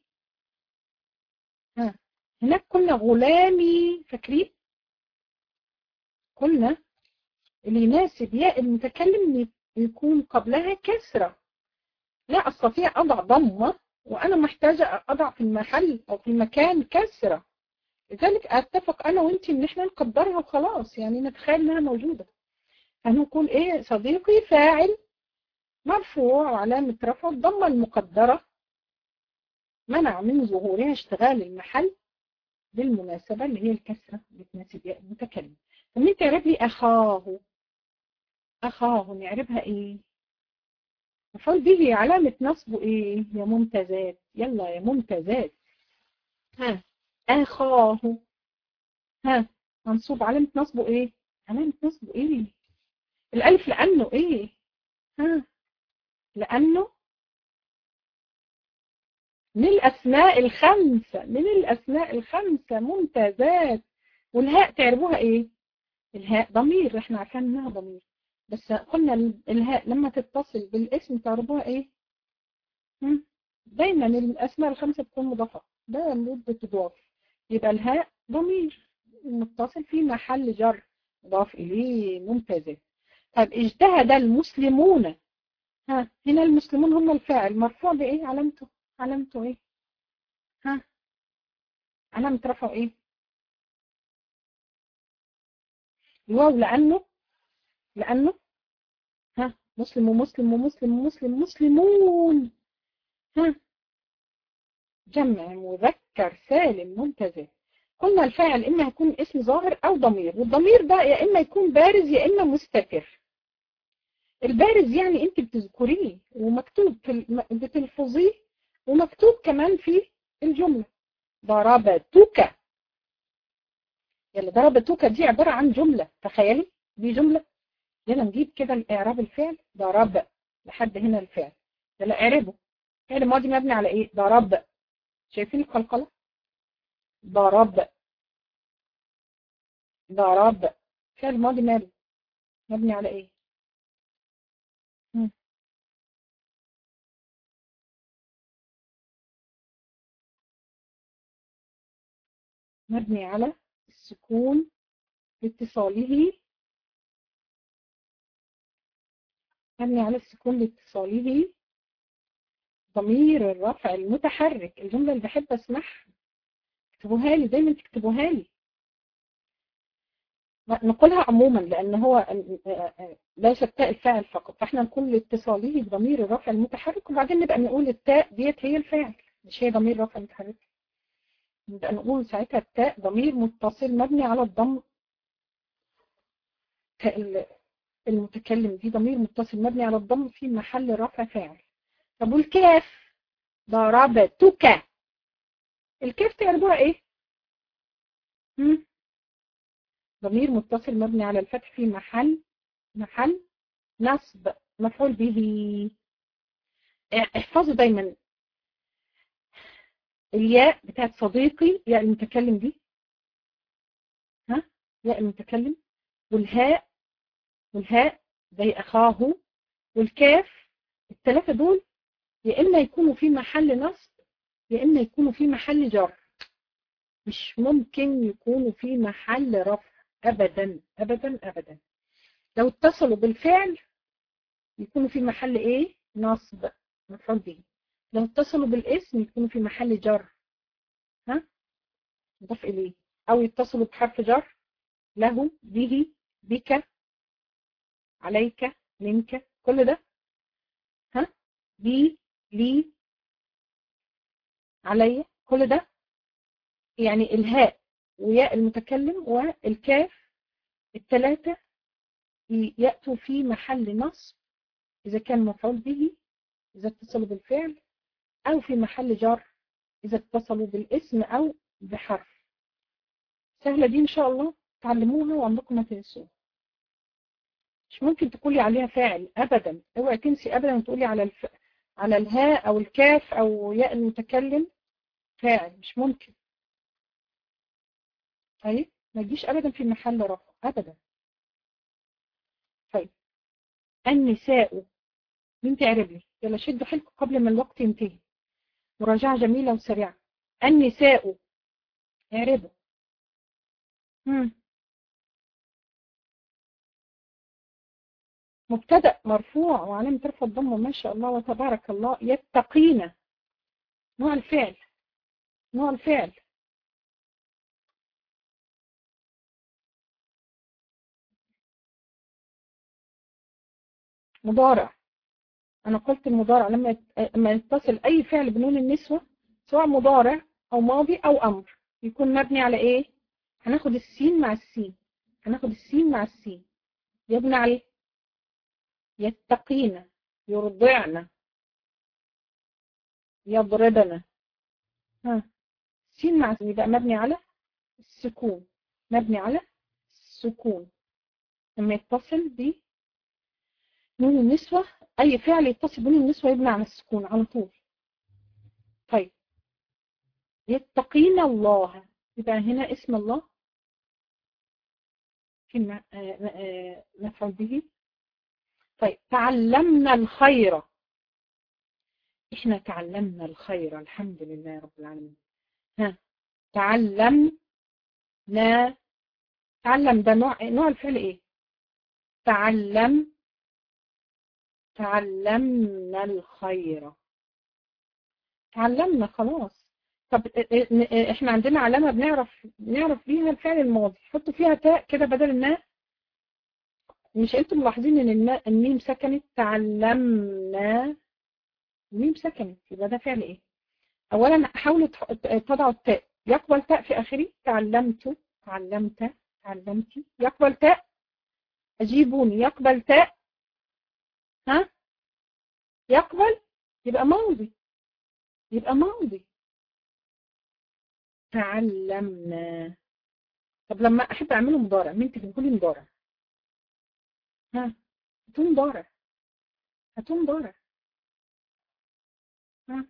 ها هناك قلنا غلامي فاكرين قلنا اللي يناسب ياء المتكلم يكون قبلها كسرة لا أستطيع أضع ضمة وأنا محتاجة أضع في المحل أو في المكان كسرة لذلك اتفق انا وانت ان احنا نقدرها وخلاص يعني نتخيل انها موجودة هنقول ايه صديقي فاعل مرفوع وعلامة رفع الضمة المقدرة منع من ظهورها اشتغال المحل بالمناسبة اللي هي الكسرة بتناسب ياء المتكلم فمين تعرف لي أخاه أخاه نعرفها إيه مفعول به علامة نصبه إيه يا ممتازات يلا يا ممتازات ها أخاه ها منصوب علامة نصبه إيه علامة نصبه إيه الألف لأنه إيه ها لأنه من الأسماء الخمسة من الأسماء الخمسة ممتازات والهاء تعرفوها إيه الهاء ضمير احنا عارفين انها ضمير بس قلنا الهاء لما تتصل بالاسم تعرفوها ايه هم؟ دايما الاسماء الخمسة بتكون مضافة ده مدة تضاف يبقى الهاء ضمير متصل في محل جر مضاف اليه ممتازات طب اجتهد المسلمون ها هنا المسلمون هم الفاعل مرفوع بايه علامته علامته ايه ها علامة رفعه ايه الواو لانه لانه ها مسلم ومسلم ومسلم ومسلم مسلمون ها جمع مذكر سالم منتزه قلنا الفاعل اما يكون اسم ظاهر او ضمير والضمير ده يا اما يكون بارز يا اما مستتر البارز يعني انت بتذكريه ومكتوب في بتلفظيه ومكتوب كمان في الجملة ضربتك يلا ضربتك دي عبارة عن جملة تخيلي دي جملة يلا نجيب كده الاعراب الفعل ضرب لحد هنا الفعل يلا اعربه فعل ماضي مبني على ايه ضرب شايفين القلقلة ضرب ضرب فعل ماضي ماله مبني على ايه مم. مبني على السكون لاتصاله مبني على السكون لاتصاله ضمير الرفع المتحرك الجملة اللي بحب اسمعها اكتبوها لي دايما تكتبوها لي نقولها عموما لان هو ليس التاء الفاعل فقط فاحنا نقول لاتصاله بضمير الرفع المتحرك وبعدين نبقى نقول التاء ديت هي الفاعل مش هي ضمير رفع متحرك نبقى نقول ساعتها التاء ضمير متصل مبني على الضم المتكلم دي ضمير متصل مبني على الضم في محل رفع فاعل طب والكاف ضربتك الكاف تعرفوها ايه هم؟ ضمير متصل مبني على الفتح في محل محل نصب مفعول به احفظوا دايما الياء بتاعت صديقي ياء المتكلم دي ها ياء المتكلم والهاء والهاء زي اخاه والكاف الثلاثه دول يا اما يكونوا في محل نصب يا اما يكونوا في محل جر مش ممكن يكونوا في محل رفع ابدا ابدا ابدا لو اتصلوا بالفعل يكونوا في محل ايه نصب مفعول به لو اتصلوا بالاسم يكونوا في محل جر ها مضاف اليه او يتصلوا بحرف جر له به بك عليك منك كل ده ها بي لي علي كل ده يعني الهاء وياء المتكلم والكاف الثلاثة يأتوا في محل نصب إذا كان مفعول به إذا اتصلوا بالفعل أو في محل جر إذا اتصلوا بالاسم أو بحرف سهلة دي إن شاء الله تعلموها وعندكم ما تنسوها مش ممكن تقولي عليها فاعل أبدا اوعي تنسي أبدا وتقولي على الف... على الهاء أو الكاف أو ياء المتكلم فاعل مش ممكن طيب ما تجيش أبدا في محل رفع أبدا طيب النساء مين تعرف لي يلا شدوا حيلكم قبل ما الوقت ينتهي مراجعة جميلة وسريعة النساء اعربوا مبتدأ مرفوع وعلامة رفع الضمة ما شاء الله وتبارك الله يتقين نوع الفعل نوع الفعل مضارع انا قلت المضارع لما يت- لما يتصل اي فعل بنون النسوة سواء مضارع او ماضي او امر يكون مبني على ايه هناخد السين مع السين هناخد السين مع السين يبنى عليه يتقين يرضعن يضربن ها سين مع سين يبقى مبني على السكون مبني على السكون لما يتصل ب نون النسوة أي فعل يتصل بنون النسوة يبنى على السكون على طول طيب يتقين الله يبقى هنا اسم الله كلمة مفعول به طيب تعلمنا الخير احنا تعلمنا الخير الحمد لله رب العالمين ها تعلمنا تعلم ده نوع نوع الفعل ايه تعلم تعلمنا الخير تعلمنا خلاص طب احنا عندنا علامة بنعرف بنعرف بيها الفعل الماضي حطوا فيها تاء كده بدل الناء مش انتم ملاحظين ان الناء الميم سكنت تعلمنا الميم سكنت يبقى ده فعل ايه اولا حاولوا تضعوا التاء يقبل تاء في اخره تعلمت تعلمت تعلمتي يقبل تاء اجيبوني يقبل تاء ها يقبل يبقى ماضي يبقى ماضي تعلمنا طب لما احب اعمله مضارع مين تجيبه لي مضارع ها هاتوا مضارع هاتوا مضارع ها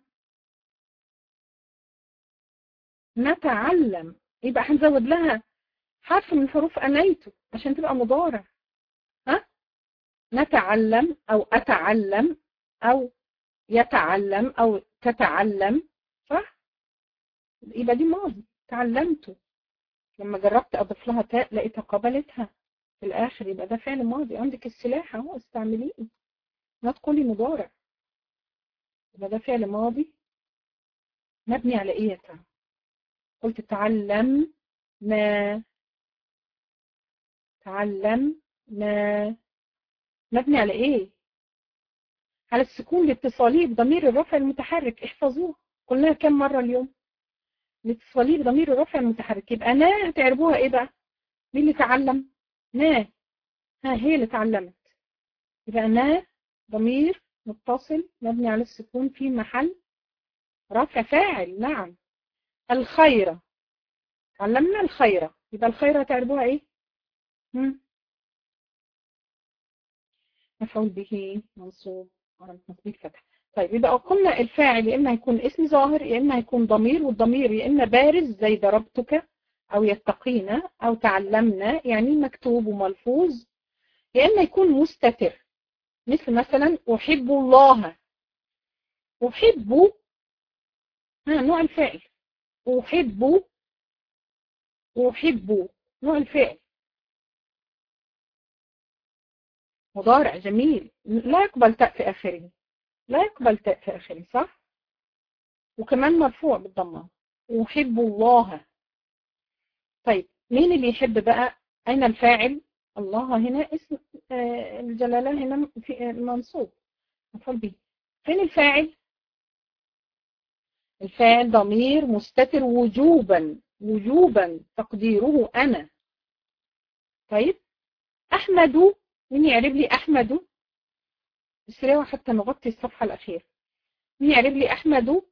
نتعلم يبقى هنزود لها حرف من حروف انيته عشان تبقى مضارع ها نتعلم او اتعلم او يتعلم او تتعلم صح يبقى دي ماضي تعلمته لما جربت اضيف لها تاء لقيتها قبلتها في الاخر يبقى ده فعل ماضي عندك السلاح اهو استعمليه ما تقولي مضارع يبقى ده فعل ماضي مبني على ايه يا ترى قلت تعلم ما تعلم ما مبني على ايه على السكون الاتصالي بضمير الرفع المتحرك احفظوه قلناها كم مرة اليوم الاتصالي بضمير الرفع المتحرك يبقى نا هتعربوها ايه بقى مين اللي تعلم نا ها هي اللي تعلمت يبقى نا ضمير متصل مبني على السكون في محل رفع فاعل نعم الخيرة علمنا الخيرة يبقى الخيرة هتعربوها ايه هم؟ مفعول به منصوب على تثبيت فتح طيب يبقى قلنا الفاعل يا اما يكون اسم ظاهر يا اما يكون ضمير والضمير يا اما بارز زي ضربتك او يتقينا او تعلمنا يعني مكتوب وملفوظ يا اما يكون مستتر مثل مثلا احب الله احب ها نوع الفعل احب احب نوع الفعل مضارع جميل لا يقبل تاء في آخره لا يقبل تاء في آخره صح وكمان مرفوع بالضمة أحب الله طيب مين اللي يحب بقى أين الفاعل الله هنا اسم الجلالة هنا في منصوب مفعول به فين الفاعل الفاعل ضمير مستتر وجوبا وجوبا تقديره أنا طيب أحمد مين يعرب لي أحمد بسرعة حتى نغطي الصفحة الأخيرة مين يعرب لي أحمد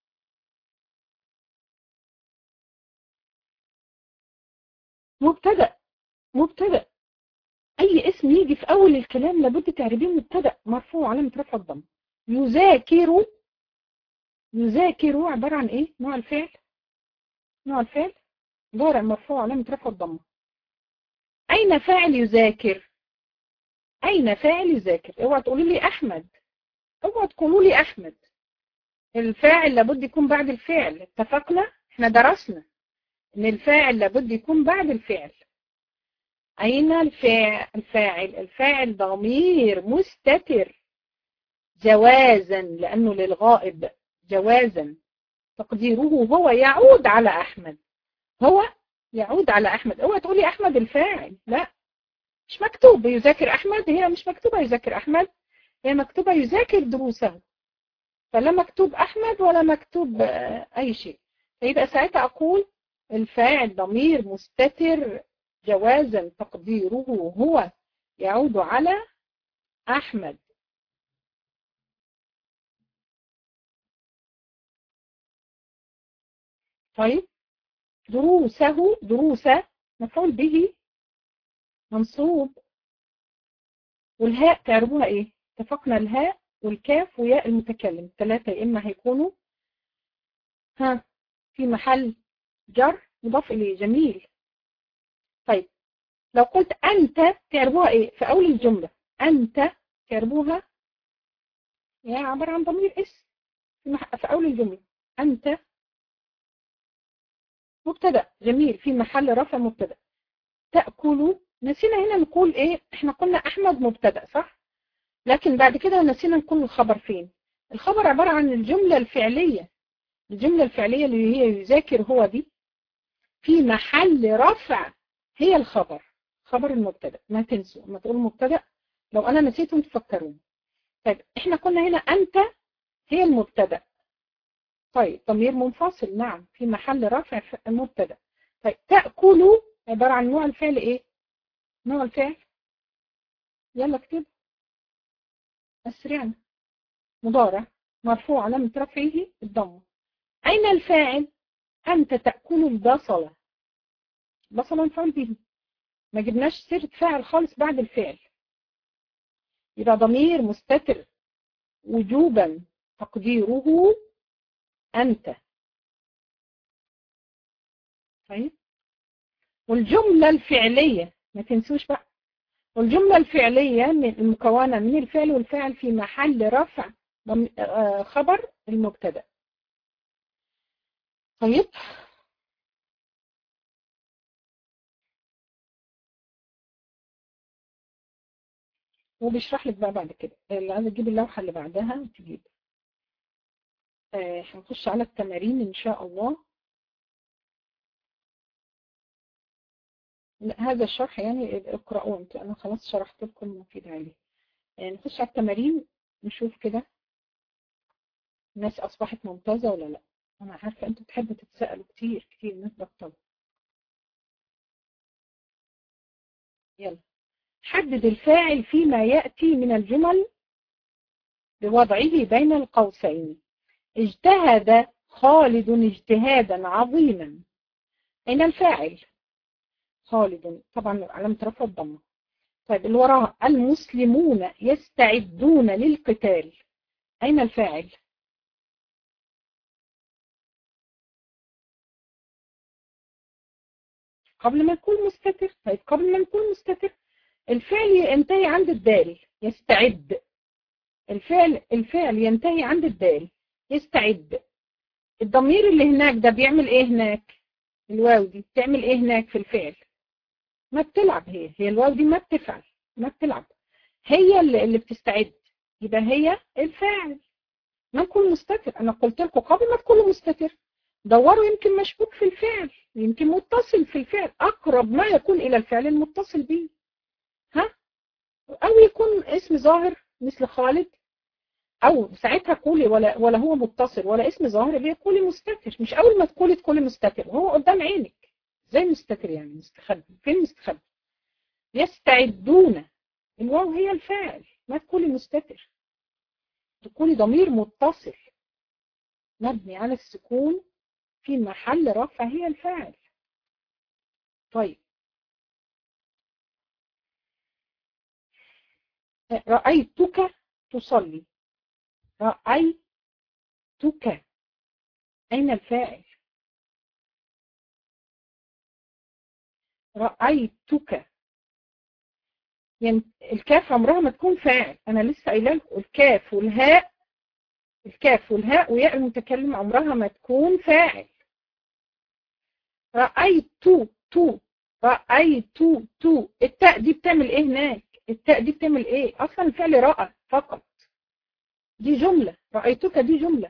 مبتدأ مبتدأ أي اسم يجي في أول الكلام لابد تعربيه مبتدأ مرفوع علامة رفع الضم يذاكر يذاكر عبارة عن إيه نوع الفعل نوع الفعل ضارع مرفوع علامة رفع الضم أين فاعل يذاكر أين فاعل يذاكر اوعى تقولوا لي أحمد اوعى تقولوا لي أحمد الفاعل لابد يكون بعد الفعل اتفقنا احنا درسنا ان الفاعل لابد يكون بعد الفعل أين الفاعل الفاعل الفاعل ضمير مستتر جوازا لأنه للغائب جوازا تقديره هو يعود على أحمد هو يعود على أحمد اوعى تقولي أحمد الفاعل لا مش مكتوب يذاكر أحمد هي مش مكتوبة يذاكر أحمد هي مكتوبة يذاكر دروسه فلا مكتوب أحمد ولا مكتوب أي شيء فيبقى ساعتها أقول الفاعل ضمير مستتر جوازا تقديره هو يعود على أحمد طيب دروسه دروسه مفعول به منصوب والهاء تعربوها ايه اتفقنا الهاء والكاف وياء المتكلم ثلاثة يا اما هيكونوا ها في محل جر مضاف اليه جميل طيب لو قلت انت تعربوها ايه في اول الجملة انت تعربوها يعني عبارة عن ضمير اسم في اول الجملة انت مبتدا جميل في محل رفع مبتدا تأكلوا نسينا هنا نقول ايه احنا قلنا احمد مبتدا صح لكن بعد كده نسينا نقول الخبر فين الخبر عبارة عن الجملة الفعلية الجملة الفعلية اللي هي يذاكر هو دي في محل رفع هي الخبر خبر المبتدا ما تنسوا لما تقول مبتدا لو انا نسيتم تفكرون طيب احنا قلنا هنا انت هي المبتدا طيب ضمير منفصل نعم في محل رفع مبتدا طيب تأكلوا عبارة عن نوع الفعل ايه نوع الفعل يلا اكتب اسرعنا مضارع مرفوع علامة رفعه الضمه اين الفاعل انت تأكل البصلة بصلة مفعول به ما جبناش سيرة فاعل خالص بعد الفعل يبقى ضمير مستتر وجوبا تقديره أنت طيب والجملة الفعلية ما تنسوش بقى والجملة الفعلية من المكونة من الفعل والفعل في محل رفع خبر المبتدا طيب وبيشرح لك بقى بعد كده اللي عايز تجيب اللوحة اللي بعدها تجيب هنخش على التمارين ان شاء الله هذا الشرح يعني اقرأوه انتوا انا خلاص شرحت لكم المفيد عليه يعني نخش على التمارين نشوف كده الناس اصبحت ممتازة ولا لا انا عارفة انتوا تحبوا تتسألوا كتير كتير الناس بطلوا يلا حدد الفاعل فيما يأتي من الجمل بوضعه بين القوسين اجتهد خالد اجتهادا عظيما أين الفاعل خالد طبعا علامة رفع الضمة طيب اللي وراها المسلمون يستعدون للقتال أين الفاعل قبل ما يكون مستتر طيب قبل ما يكون مستتر الفعل ينتهي عند الدال يستعد الفعل الفعل ينتهي عند الدال يستعد الضمير اللي هناك ده بيعمل ايه هناك الواو دي بتعمل ايه هناك في الفعل ما بتلعب هي هي الواو دي ما بتفعل ما بتلعب هي اللي, اللي بتستعد يبقى هي الفاعل ما نكون مستتر انا قلت لكم قبل ما تكونوا مستتر دوروا يمكن مشبوك في الفعل يمكن متصل في الفعل اقرب ما يكون الى الفعل المتصل به ها او يكون اسم ظاهر مثل خالد او ساعتها قولي ولا ولا هو متصل ولا اسم ظاهر اللي قولي مستتر مش اول ما تقولي تقولي مستتر هو قدام عينك زي مستتر يعني مستخبي فين مستخبي يستعدون الواو هي الفاعل ما تقولي مستتر تقولي ضمير متصل مبني على السكون في محل رفع هي الفاعل طيب رأيتك تصلي رأيتك أين الفاعل رأيتك يعني الكاف عمرها ما تكون فاعل أنا لسه قايله لكم الكاف والهاء الكاف والهاء وياء المتكلم عمرها ما تكون فاعل رأيت تو رأيت تو التاء دي بتعمل ايه هناك التاء دي بتعمل ايه اصلا الفعل رأى فقط دي جملة رأيتك دي جملة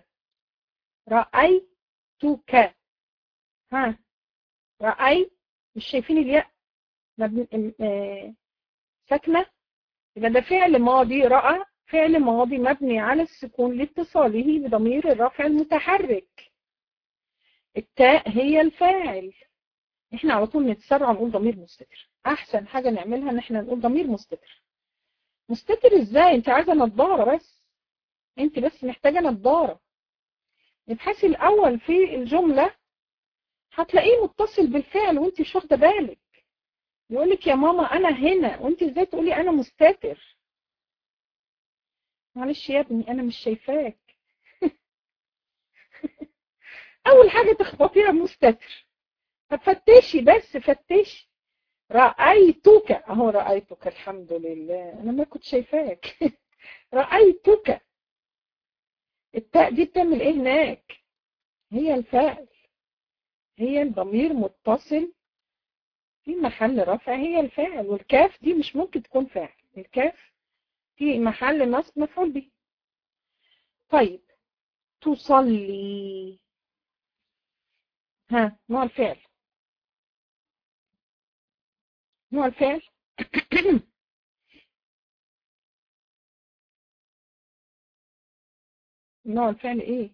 رأيتك ها رأي مش شايفين الياء مبني ساكنة يبقى ده فعل ماضي رأى فعل ماضي مبني على السكون لاتصاله بضمير الرفع المتحرك التاء هي الفاعل احنا على طول نتسرع نقول ضمير مستتر احسن حاجة نعملها ان احنا نقول ضمير مستتر مستتر ازاي انت عايزة نظارة بس انت بس محتاجة نظارة ابحثي الاول في الجملة هتلاقيه متصل بالفعل وانت مش واخده بالك يقول لك يا ماما انا هنا وانت ازاي تقولي انا مستتر معلش يا ابني انا مش شايفاك اول حاجه تخبطيها مستتر فتشي بس فتشي رأيتك اهو رأيتك الحمد لله انا ما كنت شايفاك رأيتك التاء دي بتعمل ايه هناك هي الفاعل هي الضمير متصل في محل رفع هي الفاعل والكاف دي مش ممكن تكون فاعل الكاف في محل نصب مفعول به طيب تصلي ها نوع الفعل نوع الفعل نوع الفعل ايه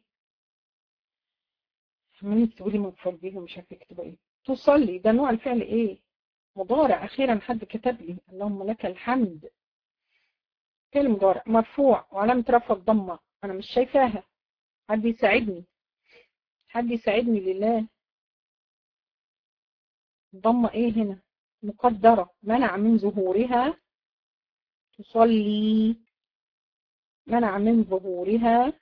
عمالين تقولي مفعول به ومش عارفه اكتبه ايه تصلي ده نوع الفعل ايه مضارع اخيرا حد كتب لي اللهم لك الحمد فعل مضارع مرفوع وعلامه رفع الضمه انا مش شايفاها حد يساعدني حد يساعدني لله الضمه ايه هنا مقدره منع من ظهورها تصلي منع من ظهورها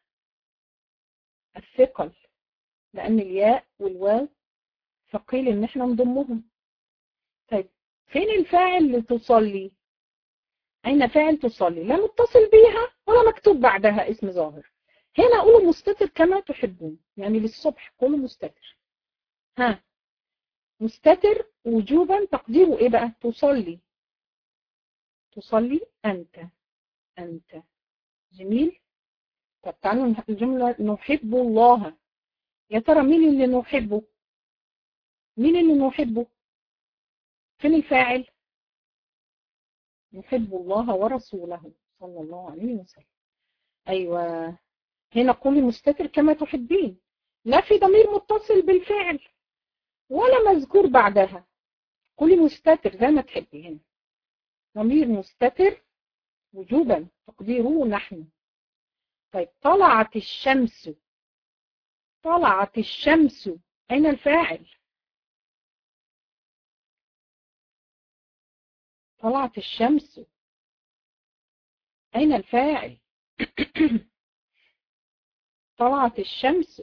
الثقل لأن الياء والواو ثقيل إن احنا نضمهم طيب فين الفاعل اللي تصلي أين فاعل تصلي لا متصل بيها ولا مكتوب بعدها اسم ظاهر هنا قولوا مستتر كما تحبون يعني للصبح قولوا مستتر ها مستتر وجوبا تقديره ايه بقى تصلي تصلي أنت أنت جميل طب تعالوا الجملة نحب الله يا ترى مين اللي نحبه مين اللي نحبه فين الفاعل نحب الله ورسوله صلى الله عليه وسلم أيوة هنا قولي مستتر كما تحبين لا في ضمير متصل بالفعل ولا مذكور بعدها قولي مستتر زي ما تحبي هنا ضمير مستتر وجوبا تقديره نحن طيب طلعت الشمس طلعت الشمس أين الفاعل طلعت الشمس أين الفاعل طلعت الشمس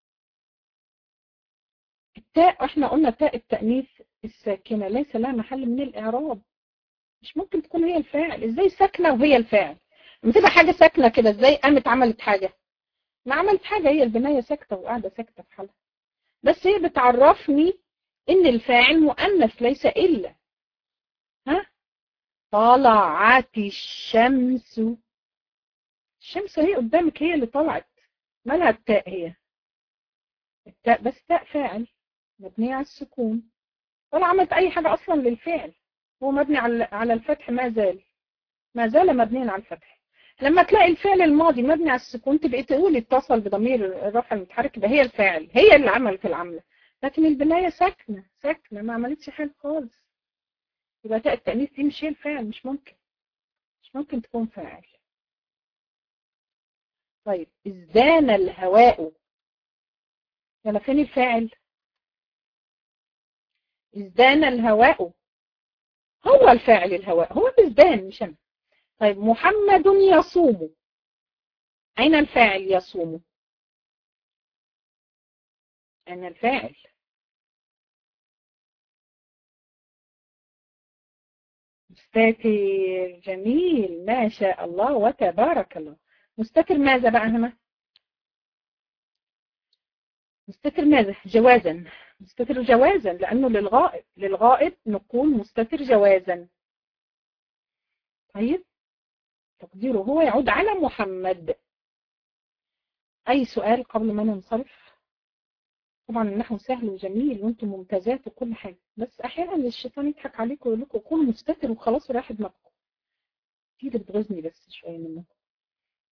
التاء احنا قلنا تاء التأنيث الساكنة ليس لها محل من الإعراب مش ممكن تكون هي الفاعل ازاي ساكنة وهي الفاعل لما تبقى حاجة ساكنة كده ازاي قامت عملت حاجة ما عملت حاجة هي البناية ساكتة وقاعدة ساكتة في حالها بس هي بتعرفني ان الفاعل مؤنث ليس إلا ها طلعت الشمس الشمس هي قدامك هي اللي طلعت مالها التاء هي التاء بس تاء فاعل مبنية على السكون ولا عملت أي حاجة أصلا للفعل هو مبني على الفتح ما زال ما زال مبنيا على الفتح لما تلاقي الفعل الماضي مبني على السكون تبقى تقول اتصل بضمير الرفع المتحرك يبقى هي الفاعل هي اللي عملت العملة لكن البناية ساكنة ساكنة ما عملتش حاجة خالص يبقى تاء التأنيث دي مش هي الفاعل مش ممكن مش ممكن تكون فاعل طيب ازدان الهواء يلا فين الفاعل ازدان الهواء هو الفاعل الهواء هو بازدان مش انا طيب محمد يصوم أين الفاعل يصوم أين الفاعل مستتر جميل ما شاء الله وتبارك الله مستتر ماذا بقى هنا مستتر ماذا جوازا مستتر جوازا لأنه للغائب للغائب نقول مستتر جوازا طيب تقديره هو يعود على محمد أي سؤال قبل ما ننصرف طبعا النحو سهل وجميل وانتم ممتازات وكل حاجة بس أحيانا الشيطان يضحك عليكم ويقول لكم كونوا مستتر وخلاص وراح دماغكم دي اللي بتغزني بس شوية منكم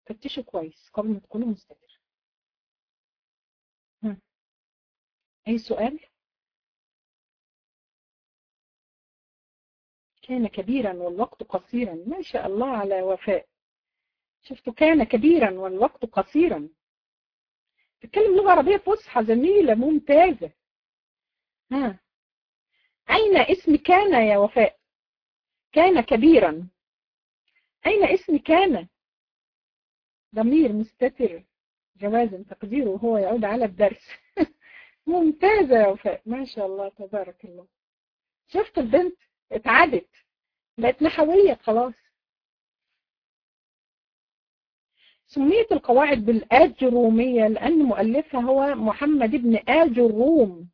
فتشوا كويس قبل ما تكونوا مستتر أي سؤال؟ كان كبيرا والوقت قصيرا ما شاء الله على وفاء شفتوا كان كبيرا والوقت قصيرا تتكلم لغة عربية فصحى جميلة ممتازة ها أين اسم كان يا وفاء كان كبيرا أين اسم كان ضمير مستتر جوازا تقديره وهو يعود على الدرس ممتازة يا وفاء ما شاء الله تبارك الله شفت البنت اتعدت بقت نحوية خلاص سميت القواعد بالآجرومية لأن مؤلفها هو محمد بن آجروم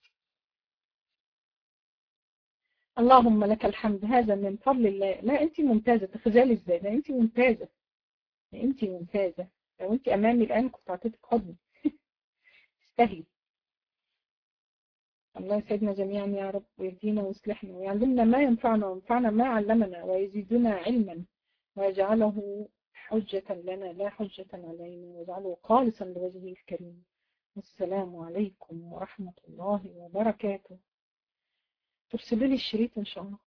اللهم لك الحمد هذا من فضل الله لا أنت ممتازة تخجلي ازاي ده أنت ممتازة أنت ممتازة لو أنت أمامي الآن كنت أعطيتك حضن تستاهلي الله يسعدنا جميعا يا رب ويهدينا ويصلحنا ويعلمنا ما ينفعنا وينفعنا ما علمنا ويزيدنا علما ويجعله حجة لنا لا حجة علينا واجعله خالصا لوجهه الكريم والسلام عليكم ورحمة الله وبركاته ترسلوا لي الشريط إن شاء الله